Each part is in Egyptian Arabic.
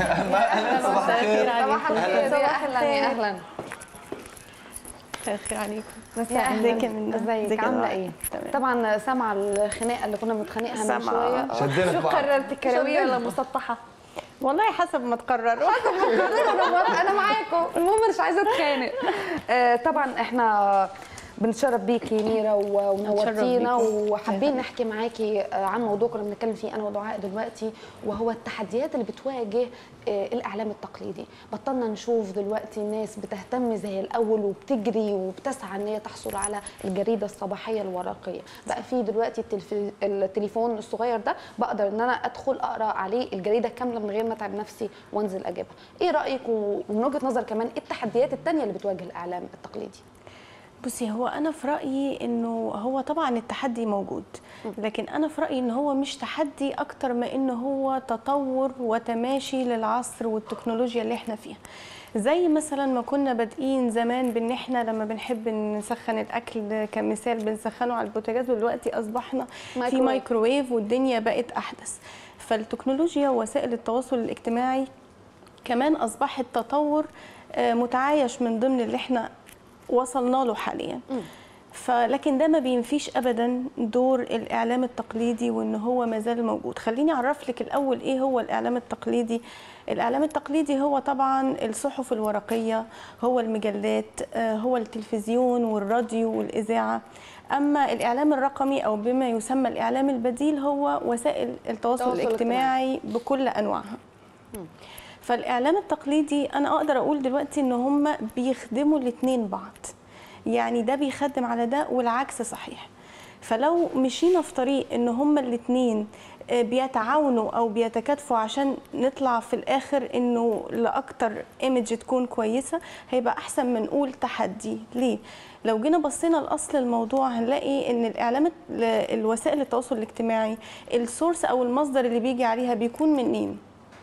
اهلا صباح الخير صباح الخير أهلاً. يا اهلا يا اهلا مساء الخير عليكم مساء يا ازيك يا منى ازيك عامله ايه تمام. طبعا سامعه الخناقه اللي كنا بنتخانقها من سامعة. شويه آه. شدينا في شو بعض. قررتي كرويه شدينا. ولا مسطحه والله حسب ما تقرروا انا موافقة، انا معاكم المهم مش عايزه اتخانق آه، طبعا احنا بنتشرف بيكي ميرا و- ونورتينا بيكي. وحابين نحكي معاكي آه، عن موضوع كنا بنتكلم فيه انا ودعاء دلوقتي وهو التحديات اللي بتواجه آه، الاعلام التقليدي بطلنا نشوف دلوقتي الناس بتهتم زي الاول وبتجري وبتسعى ان هي تحصل على الجريده الصباحيه الورقيه بقى في دلوقتي التلف... التليفون الصغير ده بقدر ان انا ادخل اقرا عليه الجريده كامله من غير ما اتعب نفسي وانزل اجيبها ايه رايك و- ومن وجهه نظر كمان ايه التحديات التانية اللي بتواجه الاعلام التقليدي بصي هو انا في رايي انه هو طبعا التحدي موجود لكن انا في رايي ان هو مش تحدي اكتر ما انه هو تطور وتماشي للعصر والتكنولوجيا اللي احنا فيها زي مثلا ما كنا بادئين زمان بان احنا لما بنحب نسخن الاكل كمثال بنسخنه على البوتاجاز ودلوقتي اصبحنا في مايكروويف. مايكروويف والدنيا بقت احدث فالتكنولوجيا ووسائل التواصل الاجتماعي كمان اصبحت تطور آه، متعايش من ضمن اللي احنا وصلنا له حاليا فلكن ده ما بينفيش ابدا دور الاعلام التقليدي وان هو ما زال موجود خليني اعرف لك الاول ايه هو الاعلام التقليدي الاعلام التقليدي هو طبعا الصحف الورقيه هو المجلات آه، هو التلفزيون والراديو والاذاعه اما الاعلام الرقمي او بما يسمى الاعلام البديل هو وسائل التواصل التواصل الاجتماعي بكل انواعها فالاعلام التقليدي انا اقدر اقول دلوقتي ان هم بيخدموا الاثنين بعض يعني ده بيخدم على ده والعكس صحيح فلو مشينا في طريق ان هما الاثنين بيتعاونوا او بيتكاتفوا عشان نطلع في الاخر انه لاكتر ايمج تكون كويسه هيبقى احسن من نقول تحدي ليه لو جينا بصينا لاصل الموضوع هنلاقي ان الاعلام الوسائل التواصل الاجتماعي السورس او المصدر اللي بيجي عليها بيكون منين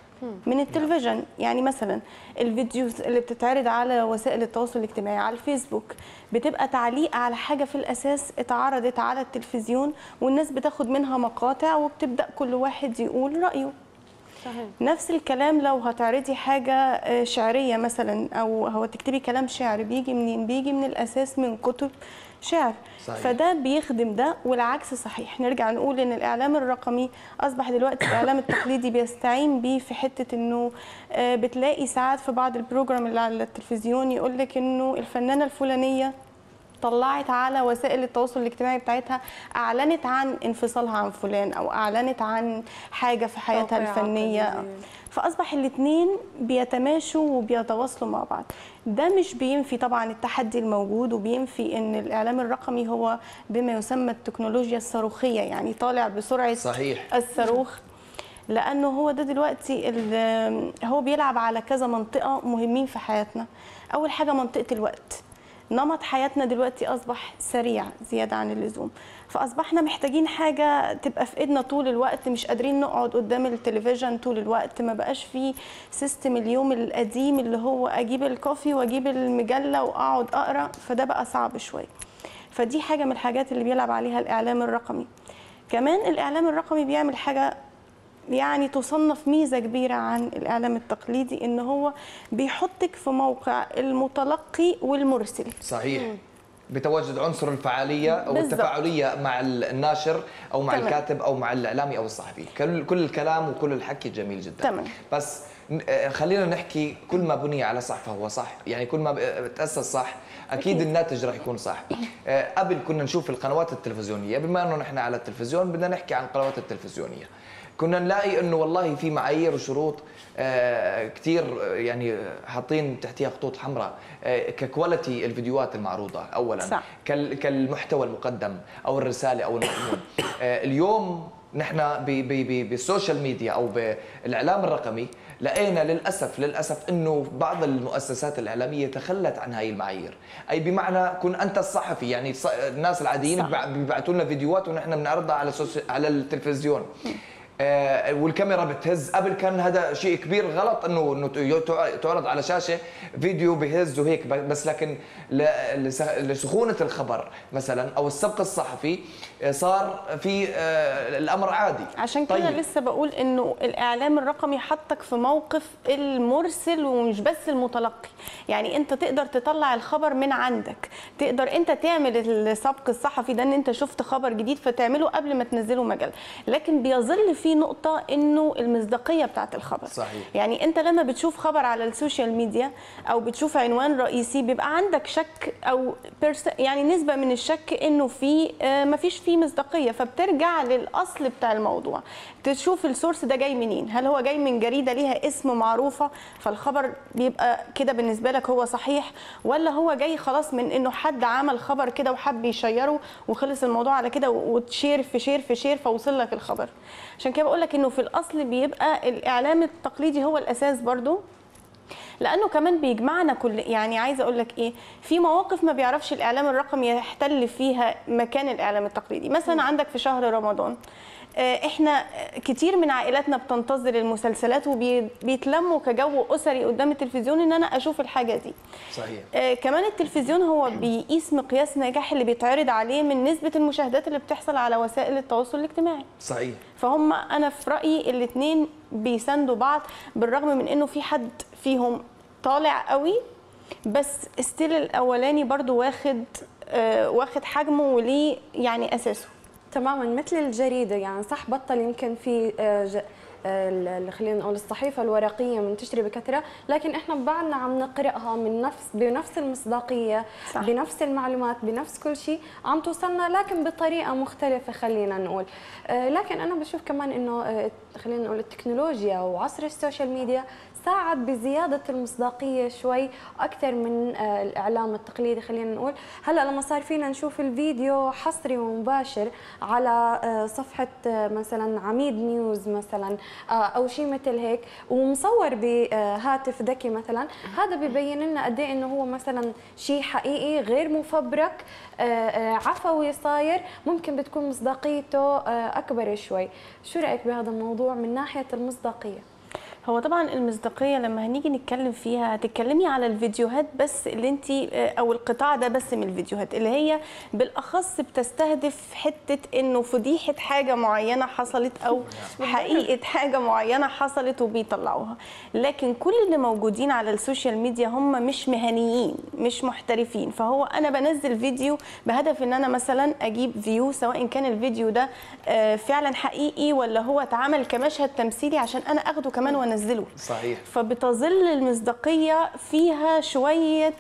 من التلفزيون يعني مثلا الفيديوز اللي بتتعرض على وسائل التواصل الاجتماعي على الفيسبوك بتبقى تعليق على حاجه في الاساس اتعرضت على التلفزيون والناس بتاخد منها مقاطع وبتبدا كل واحد يقول رايه صحيح نفس الكلام لو هتعرضي حاجة آه، شعرية مثلا أو هو تكتبي كلام شعر بيجي منين؟ بيجي من الأساس من كتب شعر صحيح. فده بيخدم ده والعكس صحيح نرجع نقول إن الإعلام الرقمي أصبح دلوقتي الإعلام التقليدي بيستعين بيه في حتة إنه آه، بتلاقي ساعات في بعض البروجرام اللي على التلفزيون يقول لك إنه الفنانة الفلانية طلعت على وسائل التواصل الاجتماعي بتاعتها اعلنت عن انفصالها عن فلان او اعلنت عن حاجه في حياتها توقيع الفنيه عقدي. فاصبح الاثنين بيتماشوا وبيتواصلوا مع بعض ده مش بينفي طبعا التحدي الموجود وبينفي ان الاعلام الرقمي هو بما يسمى التكنولوجيا الصاروخيه يعني طالع بسرعه صحيح. الصاروخ لانه هو ده دلوقتي ال- هو بيلعب على كذا منطقه مهمين في حياتنا اول حاجه منطقه الوقت نمط حياتنا دلوقتي اصبح سريع زياده عن اللزوم فاصبحنا محتاجين حاجه تبقى في ايدنا طول الوقت مش قادرين نقعد قدام التلفزيون طول الوقت ما بقاش في سيستم اليوم القديم اللي هو اجيب الكوفي واجيب المجله واقعد اقرا فده بقى صعب شويه فدي حاجه من الحاجات اللي بيلعب عليها الاعلام الرقمي كمان الاعلام الرقمي بيعمل حاجه يعني تصنف ميزه كبيره عن الاعلام التقليدي ان هو بيحطك في موقع المتلقي والمرسل صحيح بتواجد عنصر الفعاليه او بالضبط. التفاعليه مع الناشر او مع تمام. الكاتب او مع الاعلامي او الصحفي كل كل الكلام وكل الحكي جميل جدا تمام. بس ن- آه، خلينا نحكي كل ما بني على صح فهو صح يعني كل ما ب- تاسس صح اكيد أكيد. الناتج راح يكون صح آه، قبل كنا نشوف القنوات التلفزيونيه بما انه نحن على التلفزيون بدنا نحكي عن القنوات التلفزيونيه كنا نلاقي انه والله في معايير وشروط آه، كثير آه، يعني آه، حاطين تحتها خطوط حمراء آه، ككواليتي الفيديوهات المعروضه اولا صح. كال- كالمحتوى المقدم او الرساله او المضمون آه، اليوم نحن ب- ب- ب- بالسوشيال ميديا او بالاعلام الرقمي لقينا للاسف للاسف انه بعض المؤسسات الاعلاميه تخلت عن هاي المعايير اي بمعنى كن انت الصحفي يعني الص- الناس العاديين صح. بيبع- بيبعتوا لنا فيديوهات ونحن بنعرضها على السوشي- على التلفزيون آه، والكاميرا بتهز قبل كان هذا شيء كبير غلط انه انه ت- تعرض على شاشه فيديو بهز وهيك ب- بس لكن ل- لس- لسخونه الخبر مثلا او السبق الصحفي آه، صار في آه، الامر عادي عشان كده طيب. لسه بقول انه الاعلام الرقمي حطك في موقف المرسل ومش بس المتلقي يعني انت تقدر تطلع الخبر من عندك تقدر انت تعمل السبق الصحفي ده ان انت شفت خبر جديد فتعمله قبل ما تنزله مجله لكن بيظل في نقطه انه المصداقيه بتاعت الخبر صحيح. يعني انت لما بتشوف خبر على السوشيال ميديا او بتشوف عنوان رئيسي بيبقى عندك شك او perce- يعني نسبه من الشك انه في آه، مفيش فيه مصداقيه فبترجع للاصل بتاع الموضوع تشوف السورس ده جاي منين هل هو جاي من جريده ليها اسم معروفه فالخبر بيبقى كده بالنسبه لك هو صحيح ولا هو جاي خلاص من انه حد عمل خبر كده وحب يشيره وخلص الموضوع على كده وتشير في شير في شير فوصل لك الخبر عشان كده بقول لك انه في الاصل بيبقى الاعلام التقليدي هو الاساس برضو لانه كمان بيجمعنا كل يعني عايزه اقول لك ايه في مواقف ما بيعرفش الاعلام الرقمي يحتل فيها مكان الاعلام التقليدي مثلا عندك في شهر رمضان آه، احنا كتير من عائلاتنا بتنتظر المسلسلات وبيتلموا كجو اسري قدام التلفزيون ان انا اشوف الحاجه دي صحيح آه، كمان التلفزيون هو بيقيس مقياس نجاح اللي بيتعرض عليه من نسبه المشاهدات اللي بتحصل على وسائل التواصل الاجتماعي صحيح فهم انا في رايي الاثنين بيساندوا بعض بالرغم من انه في حد فيهم طالع قوي بس ستيل الاولاني برضو واخد آه واخد حجمه وليه يعني اساسه تماما مثل الجريده يعني صح بطل يمكن في آه، ج- آه، اللي خلينا نقول الصحيفه الورقيه منتشره بكثره لكن احنا بعدنا عم نقراها من نفس بنفس المصداقيه صح. بنفس المعلومات بنفس كل شيء عم توصلنا لكن بطريقه مختلفه خلينا نقول آه، لكن انا بشوف كمان انه آه، خلينا نقول التكنولوجيا وعصر السوشيال ميديا ساعد بزيادة المصداقية شوي أكثر من آه، الإعلام التقليدي خلينا نقول هلا لما صار فينا نشوف الفيديو حصري ومباشر على آه، صفحة آه، مثلا عميد نيوز مثلا آه، أو شيء مثل هيك ومصور بهاتف ذكي مثلا هذا ببين لنا قد إيه إنه هو مثلا شيء حقيقي غير مفبرك آه، آه، عفوي صاير ممكن بتكون مصداقيته آه، أكبر شوي شو رأيك بهذا الموضوع من ناحية المصداقية؟ هو طبعا المصداقيه لما هنيجي نتكلم فيها هتتكلمي على الفيديوهات بس اللي انت او القطاع ده بس من الفيديوهات اللي هي بالاخص بتستهدف حته انه فضيحه حاجه معينه حصلت او حقيقه حاجه معينه حصلت وبيطلعوها لكن كل اللي موجودين على السوشيال ميديا هم مش مهنيين مش محترفين فهو انا بنزل فيديو بهدف ان انا مثلا اجيب فيو سواء كان الفيديو ده آه، فعلا حقيقي ولا هو اتعمل كمشهد تمثيلي عشان انا اخده كمان وانزله صحيح فبتظل المصداقيه فيها شويه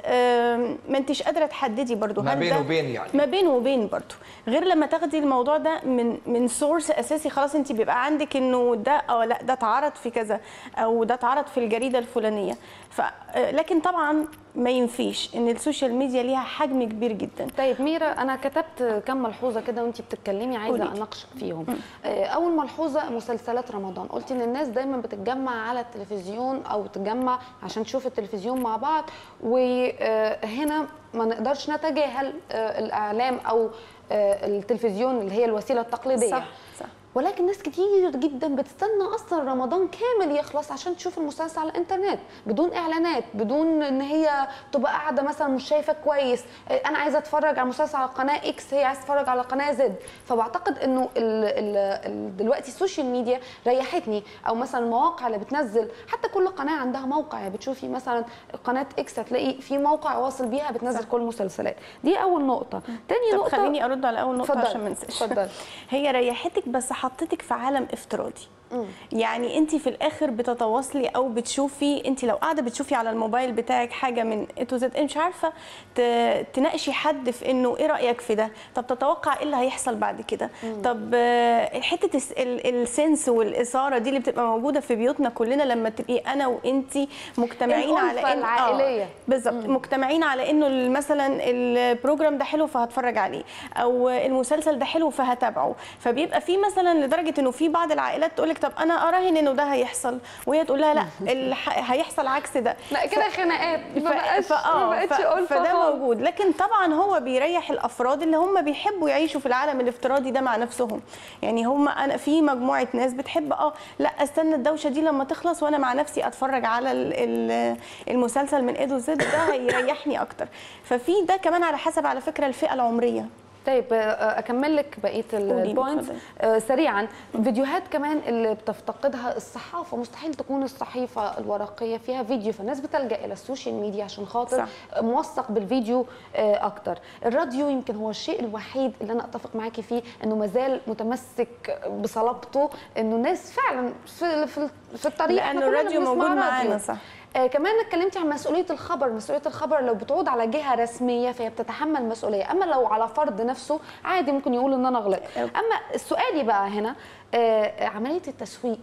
آم، ما انتش قادره تحددي برضو ما هل بين ده- وبين يعني. ما بين وبين برضو غير لما تاخدي الموضوع ده من من سورس اساسي خلاص انت بيبقى عندك انه ده اه لا ده اتعرض في كذا او ده اتعرض في الجريده الفلانيه ف آه، لكن طبعا ما ينفيش ان السوشيال ميديا ليها حجم كبير جدا طيب ميرا انا كتبت كم ملحوظه كده وانت بتتكلمي عايزه قولي. اناقشك فيهم آه، اول ملحوظه مسلسلات رمضان قلت ان الناس دايما بتتجمع على التلفزيون او تتجمع عشان تشوف التلفزيون مع بعض وهنا ما نقدرش نتجاهل آه، الاعلام او آه، التلفزيون اللي هي الوسيله التقليديه صح صح ولكن ناس كتير جدا بتستنى اصلا رمضان كامل يخلص عشان تشوف المسلسل على الانترنت بدون اعلانات بدون ان هي تبقى قاعده مثلا مش شايفه كويس آه، انا عايزه اتفرج على مسلسل على قناه اكس هي عايزه تتفرج على قناه زد فبعتقد انه ال ال ال دلوقتي السوشيال ميديا ريحتني او مثلا المواقع اللي بتنزل حتى كل قناه عندها موقع يعني بتشوفي مثلا قناه اكس هتلاقي في موقع واصل بيها بتنزل صح. كل المسلسلات دي اول نقطه تاني طب نقطه خليني ارد على اول نقطه اتفضلي، عشان ما انساش اتفضلي. هي ريحتك بس حطتك في عالم افتراضي يعني انت في الاخر بتتواصلي او بتشوفي انت لو قاعده بتشوفي على الموبايل بتاعك حاجه من اي تو زد مش عارفه ت- تناقشي حد في انه ايه رايك في ده طب تتوقع ايه اللي هيحصل بعد كده طب آه، حته الس- ال- السنس والاثاره دي اللي بتبقى موجوده في بيوتنا كلنا لما تبقي انا وانت مجتمعين على الألفة إن- العائلية. آه بالظبط مجتمعين على انه ال- مثلا البروجرام ده حلو فهتفرج عليه او المسلسل ده حلو فهتابعه فبيبقى في مثلا لدرجه انه في بعض العائلات تقول لك لك طب انا اراهن انه ده هيحصل وهي تقول لها لا الح- هيحصل عكس ده لا كده خناقات ما ف- بقاش فآه، ما بقتش ف- ألفة فده خالص. موجود لكن طبعا هو بيريح الافراد اللي هم بيحبوا يعيشوا في العالم الافتراضي ده مع نفسهم يعني هم انا في مجموعه ناس بتحب اه لا استنى الدوشه دي لما تخلص وانا مع نفسي اتفرج على ال- ال- المسلسل من ايد وزد ده هيريحني اكتر ففي ده كمان على حسب على فكره الفئه العمريه طيب آه، اكمل لك بقيه قولي، البوينت اتفضلي. سريعا فيديوهات كمان اللي بتفتقدها الصحافه مستحيل تكون الصحيفه الورقيه فيها فيديو فالناس بتلجا الى السوشيال ميديا عشان خاطر صح. موثق بالفيديو آه، اكتر الراديو يمكن هو الشيء الوحيد اللي انا اتفق معاكي فيه انه مازال متمسك بصلابته انه الناس فعلا في في, في الطريق إحنا لانه كلنا الراديو بنسمع موجود راديو. معانا صح آه كمان اتكلمتي عن مسؤوليه الخبر مسؤوليه الخبر لو بتعود على جهه رسميه فهي بتتحمل مسؤوليه اما لو على فرد نفسه عادي ممكن يقول ان انا غلط اما سؤالي بقى هنا آه عمليه التسويق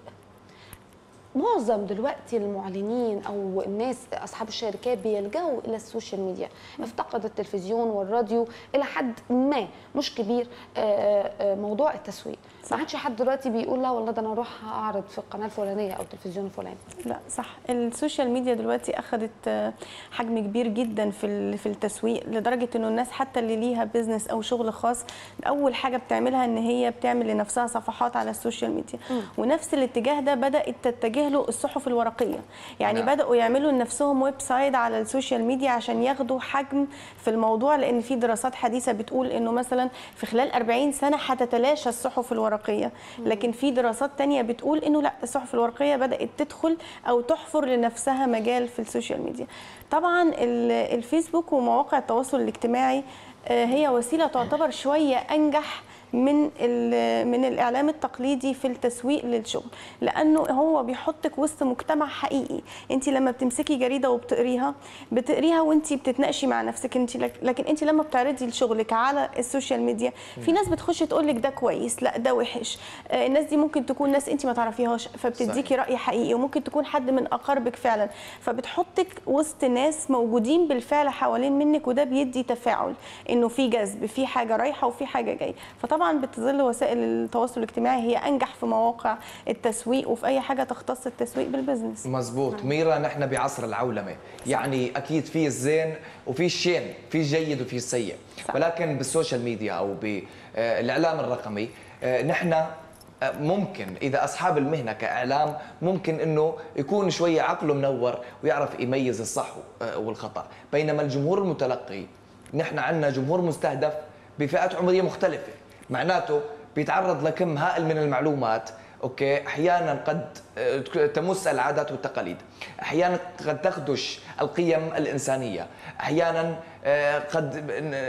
معظم دلوقتي المعلنين او الناس اصحاب الشركات بيلجأوا الى السوشيال ميديا افتقد التلفزيون والراديو الى حد ما مش كبير آه، آه، موضوع التسويق ما عادش حد دلوقتي بيقول لا والله ده انا اروح اعرض في القناه الفلانيه او التلفزيون الفلاني لا صح السوشيال ميديا دلوقتي اخذت آه، حجم كبير جدا في ال- في التسويق لدرجه انه الناس حتى اللي ليها بيزنس او شغل خاص اول حاجه بتعملها ان هي بتعمل لنفسها صفحات على السوشيال ميديا ونفس الاتجاه ده بدات تتجه له الصحف الورقيه يعني نعم. بداوا يعملوا لنفسهم ويب سايت على السوشيال ميديا عشان ياخدوا حجم في الموضوع لان في دراسات حديثه بتقول انه مثلا في خلال 40 سنه هتتلاشى الصحف الورقيه لكن في دراسات تانية بتقول انه لا الصحف الورقيه بدات تدخل او تحفر لنفسها مجال في السوشيال ميديا طبعا ال- الفيسبوك ومواقع التواصل الاجتماعي آه، هي وسيله تعتبر شويه انجح من ال- من الاعلام التقليدي في التسويق للشغل لانه هو بيحطك وسط مجتمع حقيقي انت لما بتمسكي جريده وبتقريها بتقريها وانت بتتناقشي مع نفسك انت لك- لكن انت لما بتعرضي لشغلك على السوشيال ميديا في ناس بتخش تقول لك ده كويس لا ده وحش آه، الناس دي ممكن تكون ناس انت ما تعرفيهاش فبتديكي راي حقيقي وممكن تكون حد من اقاربك فعلا فبتحطك وسط ناس موجودين بالفعل حوالين منك وده بيدي تفاعل انه في جذب في حاجه رايحه وفي حاجه جايه فطبعا بتظل وسائل التواصل الاجتماعي هي انجح في مواقع التسويق وفي اي حاجه تختص التسويق بالبزنس مزبوط ميرا نحن بعصر العولمه يعني اكيد في الزين وفي الشين في الجيد وفي السيء صح. ولكن بالسوشيال ميديا او بالاعلام الرقمي آه، نحن آه، ممكن اذا اصحاب المهنه كاعلام ممكن انه يكون شويه عقله منور ويعرف يميز الصح آه، والخطا بينما الجمهور المتلقي نحن عندنا جمهور مستهدف بفئات عمريه مختلفه معناته بيتعرض لكم هائل من المعلومات اوكي احيانا قد آه، تمس العادات والتقاليد احيانا قد تخدش القيم الانسانيه احيانا آه، قد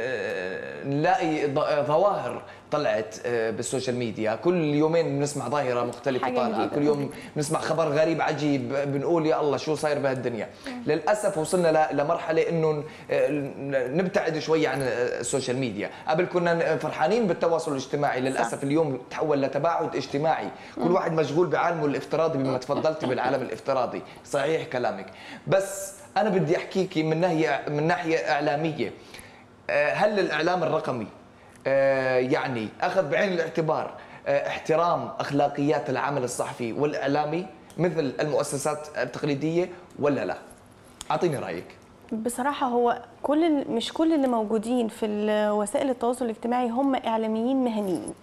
ن- نلاقي ظ- ظواهر طلعت آه، بالسوشيال ميديا كل يومين بنسمع ظاهره مختلفه حاجة طالعه جديدة. كل يوم بنسمع خبر غريب عجيب بنقول يا الله شو صاير بهالدنيا للاسف وصلنا ل- لمرحله انه ن- ن- نبتعد شوي عن السوشيال ميديا قبل كنا فرحانين بالتواصل الاجتماعي للاسف اليوم تحول لتباعد اجتماعي كل واحد مشغول بعالمه الافتراضي بما تفضلتي بالعالم الافتراضي صحيح كلامك بس انا بدي احكيكي من ناحيه من ناحيه اعلاميه آه، هل الاعلام الرقمي آه، يعني اخذ بعين الاعتبار آه، احترام اخلاقيات العمل الصحفي والاعلامي مثل المؤسسات التقليديه ولا لا؟ اعطيني رايك. بصراحة هو كل ال- مش كل اللي موجودين في ال- وسائل التواصل الاجتماعي هم إعلاميين مهنيين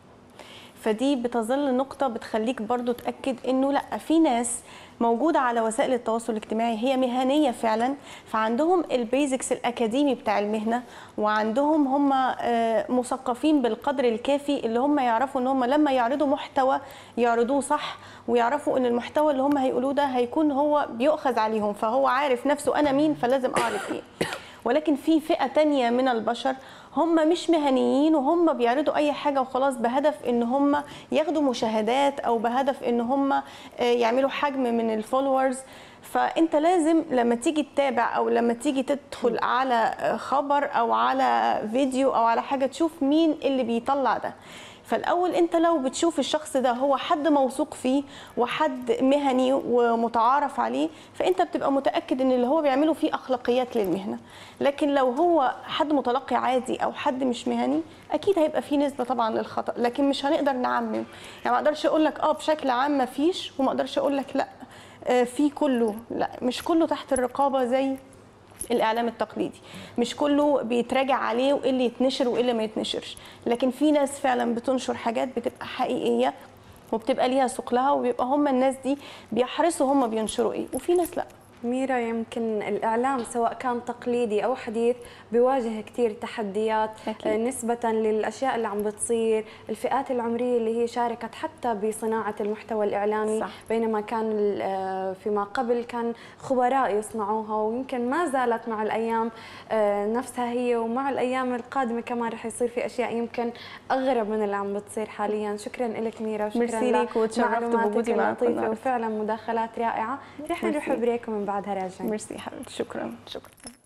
فدي بتظل نقطة بتخليك برضو تأكد إنه لأ في ناس موجودة على وسائل التواصل الاجتماعي هي مهنية فعلا فعندهم البيزكس الأكاديمي بتاع المهنة وعندهم هم آه، مثقفين بالقدر الكافي اللي هم يعرفوا إن هم لما يعرضوا محتوى يعرضوه صح ويعرفوا إن المحتوى اللي هم هيقولوه ده هيكون هو بيؤخذ عليهم فهو عارف نفسه أنا مين فلازم أعرف إيه ولكن في فئة تانية من البشر هم مش مهنيين وهم بيعرضوا اي حاجه وخلاص بهدف ان هم ياخدوا مشاهدات او بهدف ان هم آه، يعملوا حجم من الفولورز فانت لازم لما تيجي تتابع او لما تيجي تدخل على آه، خبر او على فيديو او على حاجه تشوف مين اللي بيطلع ده فالاول انت لو بتشوف الشخص ده هو حد موثوق فيه وحد مهني ومتعارف عليه فانت بتبقى متاكد ان اللي هو بيعمله فيه اخلاقيات للمهنه لكن لو هو حد متلقي عادي او حد مش مهني اكيد هيبقى فيه نسبه طبعا للخطا لكن مش هنقدر نعمم يعني ما اقدرش اقول لك اه بشكل عام ما فيش وما اقدرش اقول لك لا آه، في كله لا مش كله تحت الرقابه زي الاعلام التقليدي مش كله بيتراجع عليه وايه اللي يتنشر وايه اللي ما يتنشرش لكن في ناس فعلا بتنشر حاجات بتبقى حقيقيه وبتبقى ليها سوق لها وبيبقى هم الناس دي بيحرصوا هم بينشروا ايه وفي ناس لا ميرا يمكن الإعلام سواء كان تقليدي أو حديث بيواجه كثير تحديات أكيد. آه، نسبة للأشياء اللي عم بتصير الفئات العمرية اللي هي شاركت حتى بصناعة المحتوى الإعلامي صح. بينما كان ال- آه، فيما قبل كان خبراء يصنعوها ويمكن ما زالت مع الأيام آه، نفسها هي ومع الأيام القادمة كمان رح يصير في أشياء يمكن أغرب من اللي عم بتصير حاليا شكرا لك ميرا وشكرا ميرسي ليك وتشرفت لمعلوماتك بوجودي معكم اللطيفة النهاردة. وفعلا مداخلات رائعة رح نروح ميرسي. بريك ومن بعدها راجعين ميرسي حبيبتي شكرا شكرا